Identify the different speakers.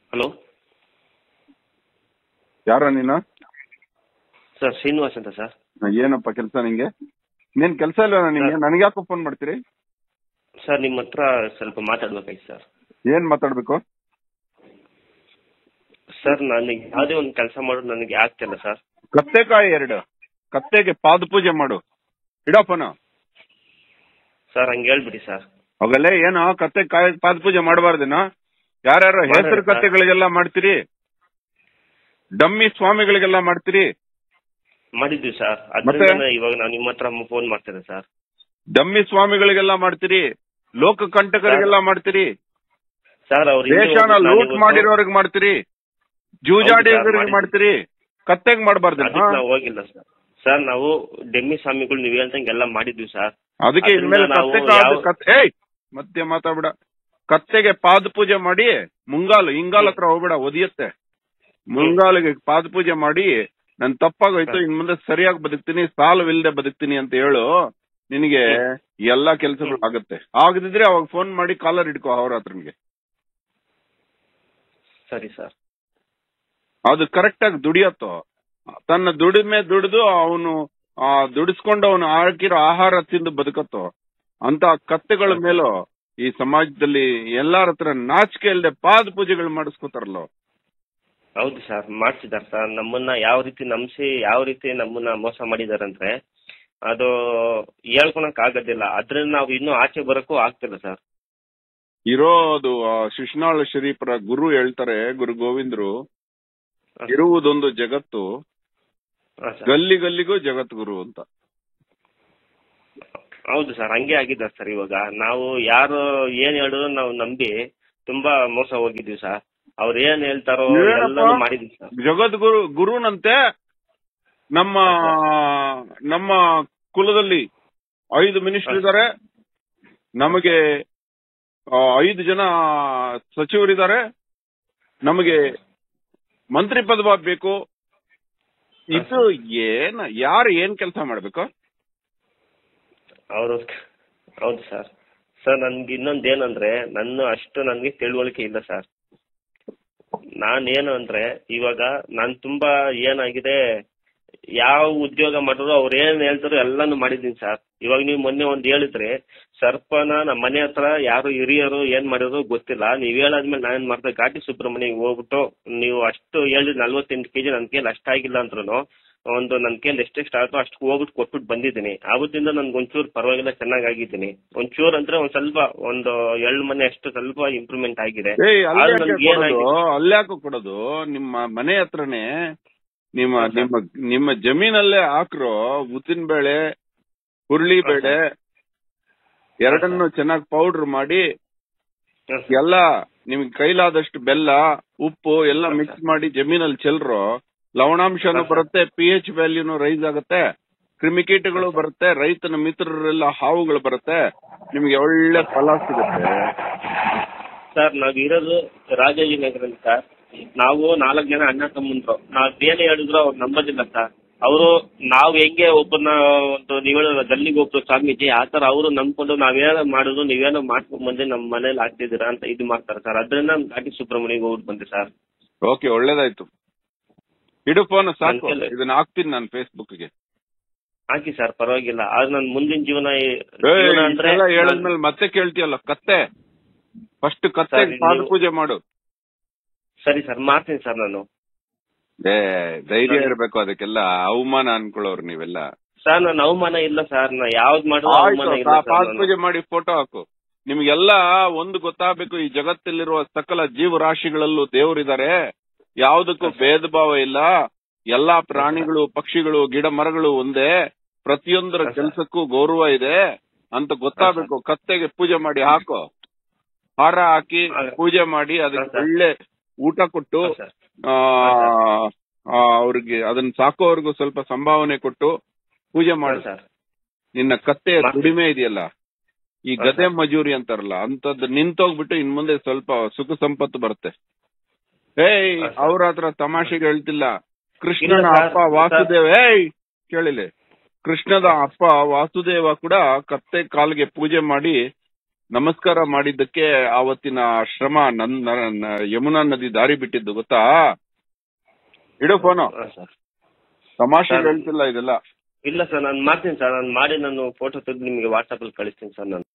Speaker 1: Hello
Speaker 2: ಯಾರ ನೀನು
Speaker 1: sir Srinivas ಅಂತ ಸರ್
Speaker 2: ಏನಪ್ಪ ಕೆಲಸ ನಿಂಗೆ ನೀನ್ ಕೆಲಸ ಇಲ್ಲ ನಿಂಗೆ ನನಗೆ ಯಾಕೋ ಫೋನ್ ಮಾಡ್ತೀರಿ
Speaker 1: ಸರ್ ನಿಮ್ಮ ಹತ್ರ ಸ್ವಲ್ಪ ಮಾತಾಡ್ಬೇಕಾಯ್ತು ಸರ್
Speaker 2: ಏನ್ ಮಾತಾಡ್ಬೇಕು
Speaker 1: ಸರ್ ನನಗೆ ಯಾವುದೇ ಒಂದು ಕೆಲಸ ಮಾಡೋದು ನನಗೆ ಆಗ್ತಿಲ್ಲ ಸರ್
Speaker 2: ಕತ್ತೆಕಾಯಿ ಎರಡು ಕತ್ತೆಗೆ ಪಾದ ಪೂಜೆ ಮಾಡು ಇಡೋ ಫೋನ್
Speaker 1: ಸರ್ ಹಂಗೆ ಹೇಳ್ಬಿಡಿ ಸರ್
Speaker 2: ಅವಾಗಲೇ ಏನೋ ಕತ್ತೆ ಕಾಯಿ ಪಾದ ಪೂಜೆ ಮಾಡಬಾರ್ದೇನೋ ಯಾರ್ಯಾರು
Speaker 1: ಮಾಡೋಣ
Speaker 2: ಹೆಸರು
Speaker 1: ಸರ್.
Speaker 2: ಕತ್ತೆಗಳಿಗೆಲ್ಲ ಮಾಡ್ತೀರಿ ಡಮ್ಮಿ ಸ್ವಾಮಿಗಳಿಗೆಲ್ಲ ಮಾಡ್ತೀರಿ
Speaker 1: ಮಾಡಿದ್ವಿ ಸರ್
Speaker 2: ಮತ್ತೆ?
Speaker 1: ಅದರಿಂದ ಇವಾಗ ನಾನು ನಿಮ್ಮ ಹತ್ರ ಫೋನ್ ಮಾಡ್ತೇನೆ ಸರ್
Speaker 2: ಡಮ್ಮಿ ಸ್ವಾಮಿಗಳಿಗೆಲ್ಲ ಮಾಡ್ತೀರಿ ಲೋಕ ಕಂಟಕರಿಗೆಲ್ಲ ಮಾಡ್ತೀರಿ
Speaker 1: ಸರ್ ಅವ್ರು ಹಿಂದೆ
Speaker 2: ದೇಶನ
Speaker 1: ಹೋಗ್ಬಿಟ್ಟು
Speaker 2: ಲೂಟ್
Speaker 1: ನಾನಿವತ್ತು-
Speaker 2: ಮಾಡಿರೋರಿಗೆ ಮಾಡ್ತೀರಿ ಜೂಜಾಡಿಯೋರಿಗೆ
Speaker 1: ಮಾಡಿದ್ವಿ.
Speaker 2: ಮಾಡ್ತೀರಿ ಕತ್ತೆಗ್ ಮಾಡಬಾರ್ದು
Speaker 1: ಅದಕ್ಕೆ ನಾವು ಹೋಗಿಲ್ಲ ಸರ್ ಸರ್ ನಾವು ಡೆಮ್ಮಿ ಸ್ವಾಮಿಗಳು ನೀವು ಹೇಳ್ದಂಗೆ ಎಲ್ಲ ಮಾಡಿದ್ವಿ ಸರ್
Speaker 2: ಅದಕ್ಕೆ
Speaker 1: ಅದರಿಂದ
Speaker 2: ಇನ್ಮೇಲೆ
Speaker 1: ನಾವು
Speaker 2: ಕತ್ತೆ ಕಾದು
Speaker 1: ಯಾವ-
Speaker 2: ಕತ್ತೆ ಏಯ್ ಮತ್ತೆ ಮಾತಾಡ್ಬಿಡ ಕತ್ತೆಗೆ ಪಾದ ಪೂಜೆ ಮಾಡಿ ಮುಂಗಾಲು ಹಿಂಗಾಲ್ ಹತ್ರ ಹೋಗ್ಬೇಡ ಒದಿಯತ್ತೆ ಮುಂಗಾಲಿಗೆ ಪಾದ ಪೂಜೆ ಮಾಡಿ ನನ್ ತಪ್ಪಾಗೋಯ್ತು ಇನ್ ಮುಂದೆ ಸರಿಯಾಗಿ ಬದುಕ್ತೀನಿ ಸಾಲವಿಲ್ಲದೆ ಬದುಕ್ತೀನಿ ಅಂತ ಹೇಳು ನಿನಗೆ ಎಲ್ಲಾ ಕೆಲಸಗಳು ಆಗುತ್ತೆ ಆಗದಿದ್ರೆ ಅವಾಗ ಫೋನ್ ಮಾಡಿ ಕಾಲರ್ ಇಟ್ಕೋ ಅವ್ರ ಹತ್ರನ್ಗೆ
Speaker 1: ಸರಿ ಸರ್
Speaker 2: ಅದು ಕರೆಕ್ಟ್ ಆಗಿ ದುಡಿಯತ್ತೋ ತನ್ನ ದುಡಿಮೆ ದುಡಿದು ಅವನು ಆ ದುಡಿಸ್ಕೊಂಡು ಅವನು ಹಾಕಿರೋ ಆಹಾರ ತಿಂದು ಬದುಕತ್ತೋ ಅಂತ ಕತ್ತೆಗಳ ಮೇಲೂ ಈ ಸಮಾಜದಲ್ಲಿ ಎಲ್ಲಾರ ಹತ್ರ ನಾಚಿಕೆ ಇಲ್ಲದೆ ಪಾದ ಪೂಜೆಗಳು ಮಾಡಿಸ್ಕೋತಾರಲ್ಲೋ
Speaker 1: ಹೌದು ಸರ್ ಮಾಡ್ಸಿದಾರೆ ಸರ್ ನಮ್ಮನ್ನ ಯಾವ ರೀತಿ ನಂಬಿಸಿ ಯಾವ ರೀತಿ ನಮ್ಮನ್ನ ಮೋಸ ಮಾಡಿದಾರಂದ್ರೆ ಅದು ಹೇಳ್ಕೊಳಕ್ ಆಗೋದಿಲ್ಲ ಅದ್ರಿಂದ ನಾವು ಇನ್ನೂ ಆಚೆ ಬರಕ್ಕೂ ಆಗ್ತಿಲ್ಲ ಸರ್
Speaker 2: ಇರೋದು ಆ ಶಿಶ್ನಾಳ ಶರೀಫರ ಗುರು ಹೇಳ್ತಾರೆ ಗುರು ಗೋವಿಂದ್ರು ಇರುವುದೊಂದು ಜಗತ್ತು
Speaker 1: ಹಾ ಸರ್
Speaker 2: ಗಲ್ಲಿ ಗಲ್ಲಿಗೂ ಜಗದ್ಗುರು ಅಂತ
Speaker 1: ಹೌದು ಸರ್ ಹಂಗೆ ಆಗಿದ್ದಾರೆ ಸರ್ ಇವಾಗ ನಾವು ಯಾರು ಏನ್ ಹೇಳಿದ್ರು ನಾವು ನಂಬಿ ತುಂಬಾ ಮೋಸ ಹೋಗಿದ್ವಿ ಸರ್ ಅವ್ರು ಏನ್ ಹೇಳ್ತಾರೋ
Speaker 2: ಏನಪ್ಪ?
Speaker 1: ಎಲ್ಲಾನು ಮಾಡಿದ್ವಿ ಸರ್
Speaker 2: ಜಗದ್ಗುರು ಗುರುನಂತೆ ನಮ್ಮ ನಮ್ಮ ಕುಲದಲ್ಲಿ ಐದು ಮಿನಿಸ್ಟರ್ ಇದ್ದಾರೆ ನಮಗೆ ಆ, ಐದು ಜನ ಸಚಿವರಿದ್ದಾರೆ ನಮಗೆ ಮಂತ್ರಿ ಪದವ ಬೇಕು ಇದು ಏನ್ ಯಾರು ಏನ್ ಕೆಲಸ ಮಾಡ್ಬೇಕು
Speaker 1: ಅವರು ಹೌದು ಸರ್ ಸರ್ ನನ್ಗೆ ಇನ್ನೊಂದು ಏನಂದ್ರೆ ನನ್ನ ಅಷ್ಟು ನನ್ಗೆ ತಿಳುವಳಿಕೆ ಇಲ್ಲ ಸರ್ ನಾನೇನು ಅಂದ್ರೆ ಇವಾಗ ನಾನ್ ತುಂಬಾ ಏನಾಗಿದೆ ಯಾವ ಉದ್ಯೋಗ ಮಾಡಿದ್ರು ಅವ್ರು ಏನ್ ಹೇಳ್ತಾರೋ ಎಲ್ಲಾನು ಮಾಡಿದೀನಿ ಸರ್ ಇವಾಗ ನೀವು ಮೊನ್ನೆ ಒಂದ್ ಹೇಳಿದ್ರಿ ಸರ್ಪನ ನಮ್ಮ ಮನೆ ಹತ್ರ ಯಾರು ಹಿರಿಯರು ಏನ್ ಮಾಡಿದ್ರು ಗೊತ್ತಿಲ್ಲ ನೀವ್ ಹೇಳಾದ್ಮೇಲೆ ನಾನೇನ್ ಮಾಡ್ದೆ ಘಾಟಿ ಸುಬ್ರಹ್ಮಣ್ಯಗೆ ಹೋಗ್ಬಿಟ್ಟು ನೀವು ಅಷ್ಟು ಹೇಳಿ ನಲ್ವತ್ತೆಂಟು ಕೆಜಿ ನನ್ ಕೈಲಿ ಅಷ್ಟಾಗಿಲ್ಲ ಅಂದ್ರೂ ಒಂದು ನನ್ ಕೈಲಿ ಎಷ್ಟೆಷ್ಟು ಆಗುತ್ತೋ ಅಷ್ಟು ಹೋಗ್ಬಿಟ್ಟು ಕೊಟ್ಬಿಟ್ಟು ಬಂದಿದ್ದೀನಿ ಆವತ್ತಿಂದ ನನ್ಗೆ ಒಂಚೂರು ಪರವಾಗಿಲ್ಲ ಚೆನ್ನಾಗಿದ್ದೀನಿ ಒಂಚೂರು ಅಂದ್ರೆ ಒಂದ್ ಸ್ವಲ್ಪ ಒಂದು ಎಳ್ಳು ಮನೆ ಅಷ್ಟು ಸ್ವಲ್ಪ ಇಂಪ್ರೂವ್ಮೆಂಟ್ ಆಗಿದೆ
Speaker 2: ಏಯ್
Speaker 1: ಆದ್ರೆ
Speaker 2: ಅಲ್ಯಾಕೆ
Speaker 1: ನನ್ಗೆ
Speaker 2: ಕೊಡೋದು
Speaker 1: ಏನಾಗಿದೆ?
Speaker 2: ಅಲ್ಯಾಕೆ ಕೊಡೋದು ನಿಮ್ಮ ಮನೆ ಹತ್ರನೇ ನಿಮ್ಮ
Speaker 1: ಹಾ, ಸರ್.
Speaker 2: ನಿಮ್ಮ ನಿಮ್ಮ ಜಮೀನಲ್ಲೇ ಹಾಕ್ರೋ ಉದ್ದಿನ ಬೇಳೆ ಹುರುಳಿ
Speaker 1: ಹಾ,
Speaker 2: ಬೇಳೆ ಎರಡನ್ನು ಚೆನ್ನಾಗಿ ಪೌಡರ್ ಮಾಡಿ
Speaker 1: ಹ್ಮ್.
Speaker 2: ಎಲ್ಲ ನಿಮ್ಗೆ ಕೈಲಾದಷ್ಟು ಬೆಲ್ಲ ಉಪ್ಪು ಎಲ್ಲ
Speaker 1: ಹಾ,
Speaker 2: ಮಿಕ್ಸ್
Speaker 1: ಸರ್.
Speaker 2: ಮಾಡಿ ಜಮೀನಲ್ಲಿ ಚೆಲ್ರೋ ಲವಣಾಂಶನೂ
Speaker 1: ಹಾ, ಸರ್.
Speaker 2: ಬರುತ್ತೆ ಪಿ ಎಚ್ ವ್ಯಾಲ್ಯೂನು ರೈಸ್ ಆಗುತ್ತೆ ಕ್ರಿಮಿಕೀಟಗಳು
Speaker 1: ಹಾ, ಸರ್.
Speaker 2: ಬರುತ್ತೆ ರೈತನ ಮಿತ್ರರೆಲ್ಲ ಹಾವುಗಳು ಬರುತ್ತೆ ನಿಮ್ಗೆ ಒಳ್ಳೆ ಫಲ ಸಿಗುತ್ತೆ
Speaker 1: ಸರ್ ನಾವ್ ಇರೋದು ರಾಜಾಜಿನಗರಲ್ಲಿ ಸರ್ ನಾವು ನಾಲ್ಕು ಜನ ಅಣ್ಣ ತಮ್ಮಂದ್ರು ನಾವ್ ಏನೇ ಹೇಳಿದ್ರು ಅವ್ರು ನಂಬೋದಿಲ್ಲ ಸರ್ ಅವರು ನಾವ್ ಹೆಂಗೆ ಒಬ್ಬರನ್ನ ಒಂದು ನೀವ್ ಹೇಳೋ ಗಲ್ಲಿಗೆ ಒಬ್ರು ಸ್ವಾಮೀಜಿ ಆ ತರ ಅವರು ನಂಬ್ಕೊಂಡು ನಾವೇನೋ ಮಾಡುದು ನೀವೇನೋ ಮಾಡ್ಕೊಂಡ್ ಬಂದು ನಮ್ಮ ಮನೇಲಿ ಆಗ್ತಿದ್ದೀರಾ ಅಂತ ಇದು ಮಾಡ್ತಾರೆ ಸರ್ ಅದರಿಂದ ನಾನ್ ಘಾಟಿ ಸುಬ್ರಹ್ಮಣ್ಯಗೆ ಹೋಗ್ಬಿಟ್ಟು ಬಂದೆ ಸರ್
Speaker 2: ಓಕೆ ಒಳ್ಳೇದಾಯ್ತು ಇಡು ಫೋನ್ ಸಾಕು
Speaker 1: ನನ್ ಕೈಲಿ-
Speaker 2: ಇದನ್ನ ಹಾಕ್ತೀನಿ ನಾನು ಫೇಸ್ಬುಕ್ಗೆ
Speaker 1: ಹಾಕಿ ಸರ್ ಪರವಾಗಿಲ್ಲ ಆದ್ರೆ ನನ್ ಮುಂದಿನ ಜೀವನ ಜೀವನ ಅಂದ್ರೆ
Speaker 2: ಎಲ್ಲ
Speaker 1: ನಾನ್-
Speaker 2: ಹೇಳಿದ್ಮೇಲೆ ಮತ್ತೆ ಕೇಳ್ತೀಯಲ್ಲ ಕತ್ತೆ ಫಸ್ಟ್ ಕತ್ತೆ
Speaker 1: ಸರಿ,
Speaker 2: ಪಾದ
Speaker 1: ನೀವು-
Speaker 2: ಪೂಜೆ ಮಾಡು
Speaker 1: ಸರಿ ಸರ್ ಮಾಡ್ತೀನಿ ಸರ್ ನಾನು
Speaker 2: ಏ ಧೈರ್ಯ
Speaker 1: ಸರಿ.
Speaker 2: ಇರ್ಬೇಕು ಅದಕ್ಕೆಲ್ಲ ಅವಮಾನ ಅನ್ಕೊಳ್ಳೋರು ನೀವೆಲ್ಲ
Speaker 1: ಸರ್ ನಾನು ಅವಮಾನ ಇಲ್ಲ ಸರ್ ನಾ ಯಾವ್ದು ಮಾಡಿದ್ರು ಅವಮಾನ
Speaker 2: ಆಯ್ತು
Speaker 1: ಇಲ್ಲ
Speaker 2: ಆ ಪಾದ
Speaker 1: ಸರ್ ನಾನು.
Speaker 2: ಪೂಜೆ ಮಾಡಿ ಫೋಟೋ ಹಾಕು ನಿಮ್ಗೆಲ್ಲ ಒಂದು ಗೊತ್ತಾಗಬೇಕು ಈ ಜಗತ್ತಲ್ಲಿರುವ ಸಕಲ ಜೀವರಾಶಿಗಳಲ್ಲೂ ದೇವರಿದ್ದಾರೆ ಯಾವುದಕ್ಕೂ
Speaker 1: ಸರಿ.
Speaker 2: ಭೇದ ಭಾವ ಇಲ್ಲ ಎಲ್ಲಾ ಪ್ರಾಣಿಗಳು ಪಕ್ಷಿಗಳು ಗಿಡ ಮರಗಳು ಒಂದೇ ಪ್ರತಿಯೊಂದರ
Speaker 1: ಸರಿ.
Speaker 2: ಕೆಲಸಕ್ಕೂ ಗೌರವ ಇದೆ ಅಂತ ಗೊತ್ತಾಗಬೇಕು ಕತ್ತೆಗೆ ಪೂಜೆ ಮಾಡಿ ಹಾಕು ಹಾರ ಹಾಕಿ
Speaker 1: ಹಾಗೆ.
Speaker 2: ಪೂಜೆ ಮಾಡಿ ಅದಕ್ಕೆ
Speaker 1: ಸರಿ.
Speaker 2: ಒಳ್ಳೆ ಊಟ ಕೊಟ್ಟು
Speaker 1: ಹಾ, ಸರ್.
Speaker 2: ಆ ಆ, ಅವ್ರಿಗೆ ಅದನ್ನ ಸಾಕೋವರೆಗೂ ಸ್ವಲ್ಪ ಸಂಭಾವನೆ ಕೊಟ್ಟು ಪೂಜೆ ಮಾಡು
Speaker 1: ಸರ್
Speaker 2: ನಿನ್ನ ಕತ್ತೆಯ
Speaker 1: ಮಾಡ್ತೀನಿ.
Speaker 2: ದುಡಿಮೆ ಇದೆಯಲ್ಲ ಈ
Speaker 1: ಹಾ,
Speaker 2: ಗದೆ
Speaker 1: ಸರ್.
Speaker 2: ಮಜೂರಿ ಅಂತಾರಲ್ಲ ಅಂತದ್ದು ನಿಂತೋಗ್ಬಿಟ್ಟು ಇನ್ ಮುಂದೆ ಸ್ವಲ್ಪ ಸುಖ ಸಂಪತ್ತು ಬರುತ್ತೆ ಏಯ್
Speaker 1: ಹಾ, ಸರ್.
Speaker 2: ಅವ್ರ ಹತ್ರ ತಮಾಷೆಗೆ ಹೇಳ್ತಿಲ್ಲ ಕೃಷ್ಣನ
Speaker 1: ಇಲ್ಲ, ಸರ್.
Speaker 2: ಅಪ್ಪ ವಾಸುದೇವ ಏಯ್ ಕೇಳಿಲೆ ಕೃಷ್ಣದ ಅಪ್ಪ ವಾಸುದೇವ ಕೂಡ ಕತ್ತೆ ಕಾಲಿಗೆ ಪೂಜೆ ಮಾಡಿ ನಮಸ್ಕಾರ ಮಾಡಿದ್ದಕ್ಕೆ ಆವತ್ತಿನ ಶ್ರಮ ನನ್ ನ- ಯಮುನಾ ನದಿ ದಾರಿ ಬಿಟ್ಟಿದ್ದು ಗೊತ್ತಾ ಇಡು ಫೋನು
Speaker 1: ಹಾಂ ಸರ್
Speaker 2: ತಮಾಷೆ
Speaker 1: ಸರ್.
Speaker 2: ಹೇಳ್ತಿಲ್ಲ ಇದೆಲ್ಲ
Speaker 1: ಇಲ್ಲ ಸರ್ ನಾನು ಮಾಡ್ತೀನಿ ಸರ್ ನಾನು ಮಾಡಿ ನಾನು ಫೋಟೋ ತೆಗೆದು ನಿಮಗೆ ವಾಟ್ಸಪ್ಪಲ್ಲಿ ಕಳಿಸ್ತೀನಿ ಸರ್ ನಾನು